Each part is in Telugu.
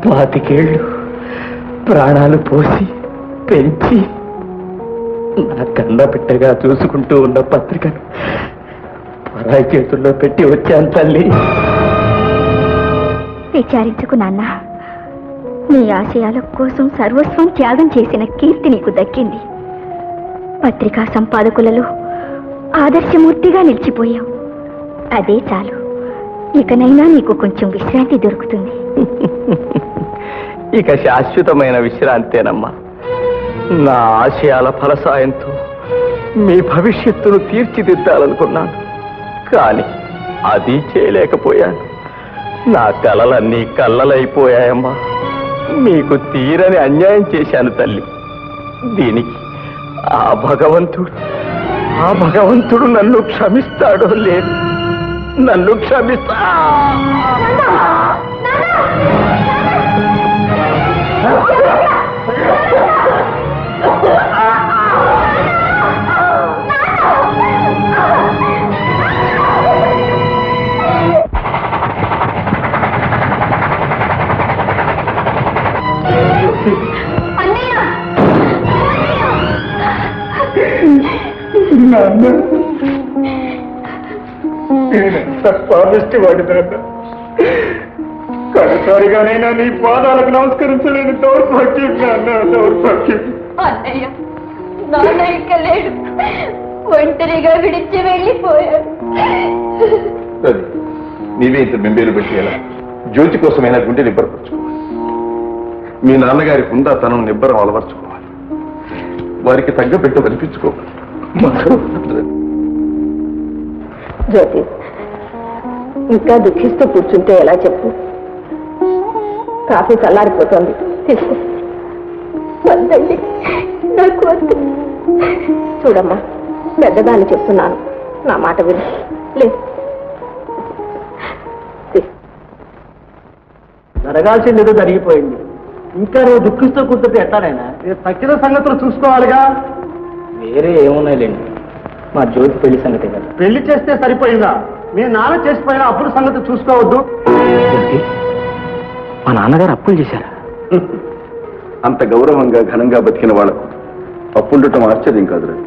పాతికేళ్ళు ప్రాణాలు పోసి పెంచి నా కన్న బిడ్డగా చూసుకుంటూ ఉన్న పత్రికను పరాయి చేతుల్లో పెట్టి వచ్చాను తల్లి విచారించుకు నాన్న నీ ఆశయాల కోసం సర్వస్వం త్యాగం చేసిన కీర్తి నీకు దక్కింది పత్రికా సంపాదకులలో ఆదర్శమూర్తిగా నిలిచిపోయావు అదే చాలు ఇకనైనా నీకు కొంచెం విశ్రాంతి దొరుకుతుంది ఇక శాశ్వతమైన విశ్రాంతేనమ్మా నా ఆశయాల ఫలసాయంతో మీ భవిష్యత్తును తీర్చిదిద్దాలనుకున్నాను కానీ అది చేయలేకపోయాను నా కలలన్నీ కళ్ళలైపోయాయమ్మా మీకు తీరని అన్యాయం చేశాను తల్లి దీనికి ఆ భగవంతుడు ఆ భగవంతుడు నన్ను క్షమిస్తాడో లేదు నన్ను క్షమిస్తా నాన్న నేనెంత పాపిష్టి వాడిదన్న కడసారిగానైనా నీ పాదాలకు నమస్కరించలేని దౌర్భాగ్యం నాన్న దౌర్భాగ్యం అన్నయ్య నాన్న ఇక లేడు ఒంటరిగా విడిచి వెళ్ళిపోయాడు అది నీవే ఇంత మెంబేలు పెట్టి ఎలా జ్యోతి కోసమైనా గుండె నిబ్బరపరచుకోవాలి మీ నాన్నగారి హుందాతనం నిబ్బరం అలవర్చుకోవాలి వారికి తగ్గ పెట్ట కనిపించుకోవాలి జ్యోతి ఇంకా దుఃఖిస్తూ కూర్చుంటే ఎలా చెప్పు కాఫీ చల్లారిపోతుంది తీసుకో వద్దండి నాకు వద్దు చూడమ్మా పెద్దదాన్ని చెప్తున్నాను నా మాట విను లేదు జరగాల్సింది ఏదో జరిగిపోయింది ఇంకా నువ్వు దుఃఖిస్తూ కూర్చుంటే ఎట్లానైనా తక్కిన సంగతులు చూసుకోవాలిగా వేరే ఏమున్నాయిలేండి మా జ్యోతి పెళ్లి సంగతి కదా పెళ్లి చేస్తే సరిపోయిందా మీ నాన్న చేసిపోయినా అప్పుడు సంగతి చూసుకోవద్దు మా నాన్నగారు అప్పులు చేశారా అంత గౌరవంగా ఘనంగా బతికిన వాళ్లకు అప్పుండటం ఆశ్చర్యం కాదు రా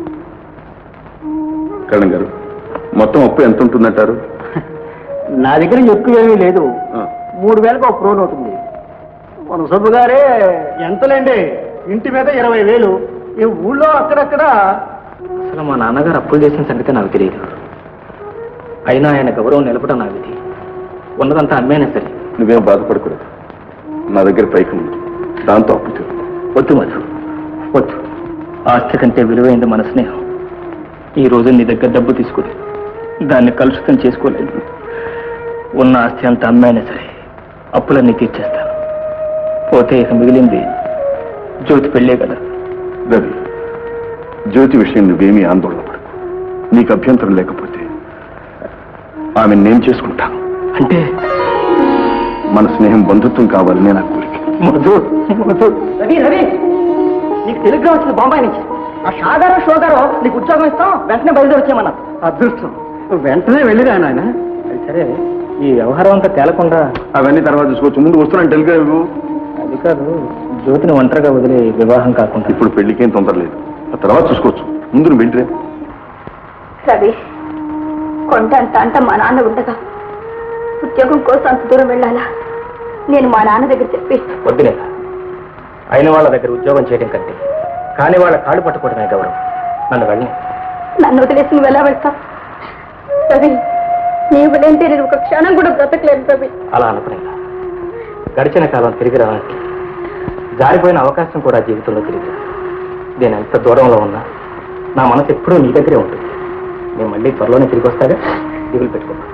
కరణం గారు మొత్తం అప్పు ఎంత ఉంటుందంటారు నా దగ్గర ఎక్కువ ఏమీ లేదు ఆ, మూడు వేలకు ఒక క్రోన్ అవుతుంది మన సబ్బు గారే ఎంతలేండి ఇంటి మీద ఇరవై వేలు ఈ ఊళ్ళో అక్కడక్కడ అసలు మా నాన్నగారు అప్పులు చేసిన సంగతి నాకు తెలియదు అయినా ఆయన గౌరవం నిలపడం నా విధి ఉన్నదంతా అమ్మేనా సరే నువ్వేం బాధపడకూడదు నా దగ్గర పైకి ఉంది దాంతో అప్పు తీరు వద్దు మధు వద్దు ఆస్తి కంటే విలువైంది మన స్నేహం ఈ రోజు నీ దగ్గర డబ్బు తీసుకుని దాన్ని కలుషితం చేసుకోలేదు ఉన్న ఆస్తి అంతా అమ్మాయినా సరే అప్పులన్నీ తీర్చేస్తాను పోతే ఇక మిగిలింది జ్యోతి పెళ్ళే కదా రవి జ్యోతి విషయం నువ్వేమీ ఆందోళన పడకు నీకు అభ్యంతరం లేకపోతే ఆమె నేను చేసుకుంటాను అంటే మన స్నేహం బంధుత్వం కావాలనే నా కోరిక మధు మధు రవి రవి నీకు టెలిగ్రామ్ వచ్చింది బాంబాయి నుంచి ఆ షాగారో షోగారో నీకు ఉద్యోగం ఇస్తాం వెంటనే బయలుదేరి వచ్చామన్నా అదృష్టం వెంటనే వెళ్ళిరా నాయన సరే ఈ వ్యవహారం అంతా తేలకుండా అవన్నీ తర్వాత చూసుకోవచ్చు ముందు వస్తున్నాను టెలిగ్రామ్ ఇవ్వు. అది కాదు జ్యోతిని ఒంటరిగా వదిలే వివాహం కాకుండా ఇప్పుడు పెళ్లికేం తొందర లేదు ఆ తర్వాత చూసుకోవచ్చు ముందు నువ్వు వెళ్ళిరే రవి కొండ అంత అంట మా నాన్న ఉండగా ఉద్యోగం కోసం అంత దూరం వెళ్ళాలా నేను మా నాన్న దగ్గర చెప్పి వద్దులే అయిన వాళ్ళ దగ్గర ఉద్యోగం చేయడం కంటే కానీ వాళ్ళ కాళ్ళు పట్టుకోవడమే గౌరవం నన్ను వెళ్ళి నన్ను వదిలేసి నువ్వు ఎలా వెళ్తావు రవి నీవు లేంటే నేను ఒక క్షణం కూడా బ్రతకలేను రవి అలా అనుకునేలా గడిచిన కాలం తిరిగి రావడానికి జారిపోయిన అవకాశం కూడా జీవితంలో తిరిగి రాదు. నేను ఎంత దూరంలో ఉన్నా నా మనసు ఎప్పుడూ నీ దగ్గరే ఉంటుంది నేను మళ్ళీ త్వరలోనే తిరిగి వస్తాగా దిగులు పెట్టుకున్నాను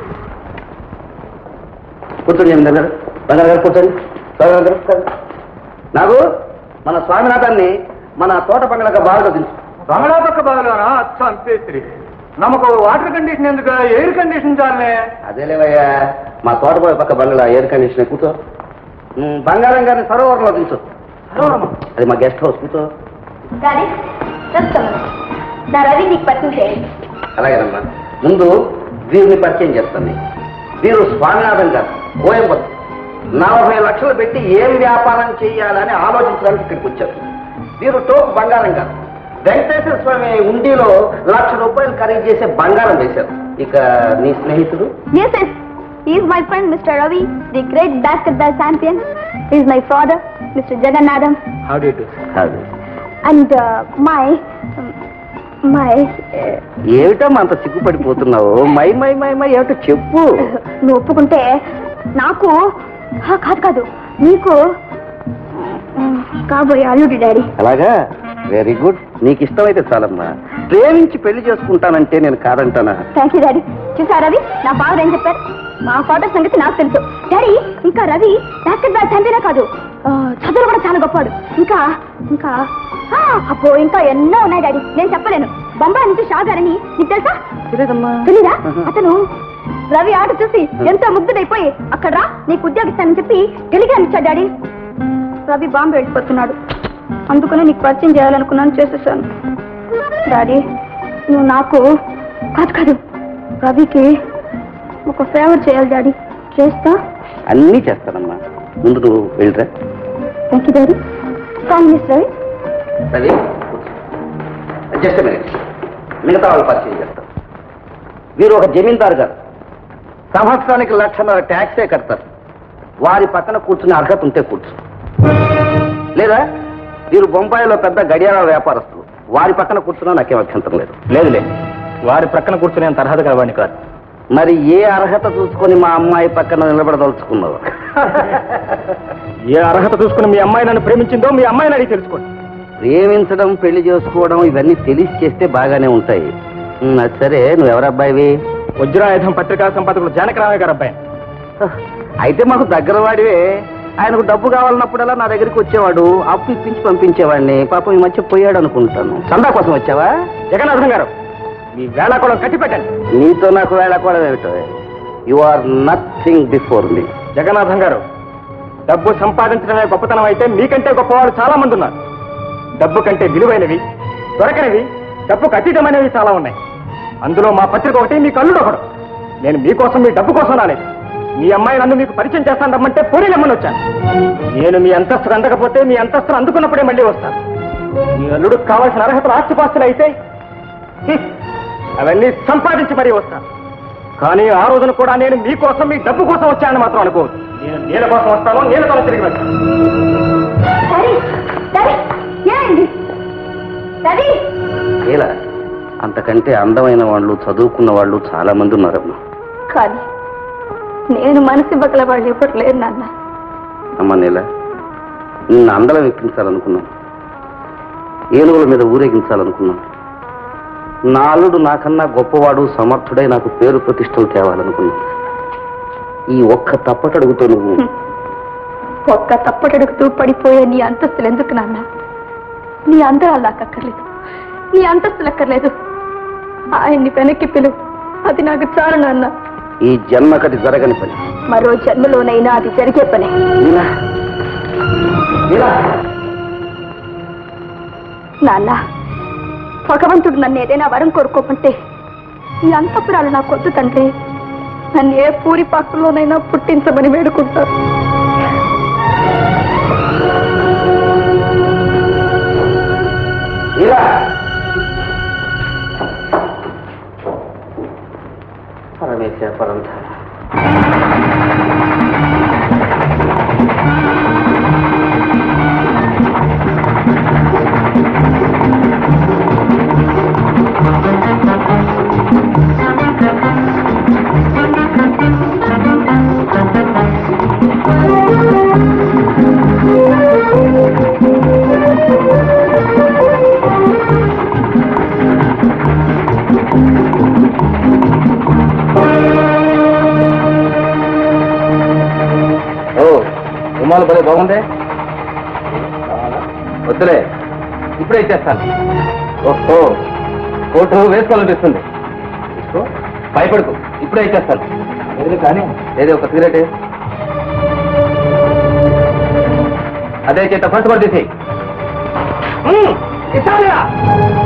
కూర్చోండి జమీందార్ గారు బంగారు గారు కూర్చోండి బంగారు గారు కూర్చోండి. నాకు మన స్వామినాథాన్ని మన తోట పంగళక బాగా తెలుసు బంగ్లా పక్క బాగానా అంతే నమ్మకు వాటర్ కండిషన్ ఎందుకు ఎయిర్ కండిషన్ చాలే అదేలేవయ్యా మా తోట పక్క బంగ్లా ఎయిర్ కండిషన్ కూర్చో ఉమ్, బంగారం గారిని సరోవరంలో దించు అది మా గెస్ట్ హౌస్ కూర్చో డాడీ నా రవి నీకు పరిచయం చేయండి అలాగేనమ్మా ముందు వీరిని పరిచయం చేస్తాను నీకు. వీరు స్వామినాథన్ గారు కోయంబత్తు నలభై లక్షలు పెట్టి ఏం వ్యాపారం చేయాలని ఆలోచించడానికి ఇక్కడికి వచ్చారు మీరు టోపు బంగారం కాదు వెంకటేశ్వర స్వామి ఉండిలో లక్ష రూపాయలు ఖరీదు చేసే బంగారం వేశారు ఇక నీ స్నేహితుడు Yes, yes. He is my friend, Mr. Ravi, the great basketball champion. He is my father, Mr. Jagannadam, how do do కాదు and uh, my um, my. Uh, ఏమిటమ్మా అంత సిగ్గుపడిపోతున్నావు మై మై మై మై ఏమిటో చెప్పు నువ్వు ఒప్పుకుంటే నాకు ఆ, కాదు కాదు నీకు ఉమ్, కాబోయే అల్లుడి డాడీ అలాగా వెరీ గుడ్ నీకు ఇష్టమైతే చాలమ్మా ప్రేమించి పెళ్లి చేసుకుంటానంటే నేను కాదంటానా థ్యాంక్ యూ డాడీ చూసా రవి నా ఫాదర్ ఏం చెప్పారు మా ఫాదర్ సంగతి నాకు తెలుసు డాడీ ఇంకా రవి బాస్కెట్ బాల్ ఛాంపియనే కాదు ఆ, చదువులు కూడా చాలా గొప్పవాడు ఇంకా ఇంకా ఆ, అబ్బో ఇంకా ఎన్నో ఉన్నాయి డాడీ నేను చెప్పలేను బొంబాయి నుంచి షా గారని నీకు తెలుసా తెలీదా అతను రవి ఆట చూసి ఎంతో ముగ్ధుడైపోయి అక్కడ రా నీకు ఉద్యోగం ఇస్తానని చెప్పి టెలిగ్రామ్ ఇచ్చాడు డాడీ రవి బాంబే వెళ్ళిపోతున్నాడు అందుకనే నీకు పరిచయం చేయాలనుకున్నాను చేసేసాను డాడీ నువ్వు నాకు కాదు కాదు రవికి ఒక ఫేవర్ చేయాలి డాడీ చేస్తా అన్నీ చేస్తానమ్మా ముందు నువ్వు వెళ్ళరా thank you daddy Congress Ravi సరే జస్ట్ మినిట్ మిగతా వాళ్ళు పరిచయం చేస్తారు వీరు ఒక జమీందారు గారు సంవత్సరానికి లక్షన్నర ట్యాక్సే కడతారు వారి పక్కన కూర్చునే అర్హత ఉంటే కూర్చు లేదా వీరు బొంబాయిలో పెద్ద గడియార వ్యాపారస్తులు వారి పక్కన కూర్చున్నా నాకేం అభ్యంతరం లేదు లేదులే వారి ప్రక్కన కూర్చునేంత అర్హత కలవాడిని కాదు మరి ఏ అర్హత చూసుకొని మా అమ్మాయి పక్కన నిలబడదలుచుకున్నావు ఏ అర్హత చూసుకుని మీ అమ్మాయి నన్ను ప్రేమించిందో మీ అమ్మాయిని అడిగి తెలుసుకోండి ప్రేమించడం పెళ్లి చేసుకోవడం ఇవన్నీ తెలిసి చేస్తే బాగానే ఉంటాయి ఉమ్, అది సరే నువ్వెవరు అబ్బాయివి వజ్రాయుధం పత్రికా సంపాదకులు జానకరామయ్య గారు అబ్బాయి అయితే మాకు దగ్గర వాడివే ఆయనకు డబ్బు కావాలన్నప్పుడల్లా నా దగ్గరికి వచ్చేవాడు అప్పు ఇప్పించి పంపించేవాడిని పాపం ఈ మధ్య పోయాడు అనుకుంటాను చందా కోసం వచ్చావా జగన్నాథం గారు మీ వేళాకుళం కట్టి పెట్టండి నీతో నాకు వేళ కూడా ఏమిటో you are nothing before me Jagannatham garu డబ్బు సంపాదించడమే గొప్పతనం అయితే మీకంటే గొప్పవాళ్ళు చాలా మంది ఉన్నారు డబ్బు కంటే విలువైనవి దొరకనివి డబ్బుకు అతీతమైనవి చాలా ఉన్నాయి అందులో మా పత్రిక ఒకటి మీ కల్లుడు ఒకడు నేను మీకోసం మీ డబ్బు కోసం రాలేదు మీ అమ్మాయి నన్ను మీకు పరిచయం చేస్తాను రమ్మంటే పూరీలమ్మని వచ్చాను నేను మీ అంతస్తుకు అందకపోతే మీ అంతస్తును అందుకున్నప్పుడే మళ్ళీ వస్తాను మీ అల్లుడికి కావాల్సిన అర్హతలు ఆస్తిపాస్తులు అయితే హ్మ్, అవన్నీ సంపాదించి మరీ వస్తాను కానీ ఆ రోజున కూడా నేను మీకోసం మీ డబ్బు కోసం వచ్చానని మాత్రం అనుకోవద్దు నేను నీళ్ళ కోసం వస్తాను నీళ్ళతో తిరిగి వెళ్తాను డాడీ డాడీ ఏమైంది రవి ఇలా అంతకంటే అందమైన వాళ్ళు చదువుకున్న వాళ్ళు చాలా మంది ఉన్నారమ్మా కానీ నేను మనసు బగల వాళ్ళు ఎప్పుడు లేరు నాన్న అమ్మ నీల నిన్ను అందలం ఎక్కించాలనుకున్నాను ఏనుగుల మీద ఊరేగించాలనుకున్నాను నా అల్లుడు నాకన్నా గొప్పవాడు సమర్థుడై నాకు పేరు ప్రతిష్టలు తేవాలనుకున్నాను ఈ ఒక్క తప్పటడుగుతో నువ్వు ఒక్క తప్పటడుగుతూ పడిపోయే నీ అంతస్తులు ఎందుకు నాన్న నీ అందరాలు నాకు అక్కర్లేదు నీ అంతస్తులు అక్కర్లేదు ఆయన్ని వెనక్కి పిలువు అది నాకు చాలు నాన్న ఈ జన్మకటి జరగని పని మరో జన్మలోనైనా అది జరిగే పనే నీలా నీలా నాన్న భగవంతుడు నన్ను ఏదైనా వరం కోరుకోకుంటే ఈ అంతపురాలు నా కొద్దు తండ్రి నన్ను ఏ పూరి పాత్రలోనైనా పుట్టించమని వేడుకుంటారు నీలా పరమేశ పరంధామ ఓ రుమాలు భలే బాగుందే వద్దులే ఇప్పుడే ఇచ్చేస్తాను ఓహో కోటు వేసుకోవాలనిపిస్తుంది తీసుకో భయపడుకు ఇప్పుడే ఇచ్చేస్తాను లేదు కానీ లేదే ఒక సిగరెట్ అదే చేత ఫస్ట్ పడి తీసేయి ఇస్తాను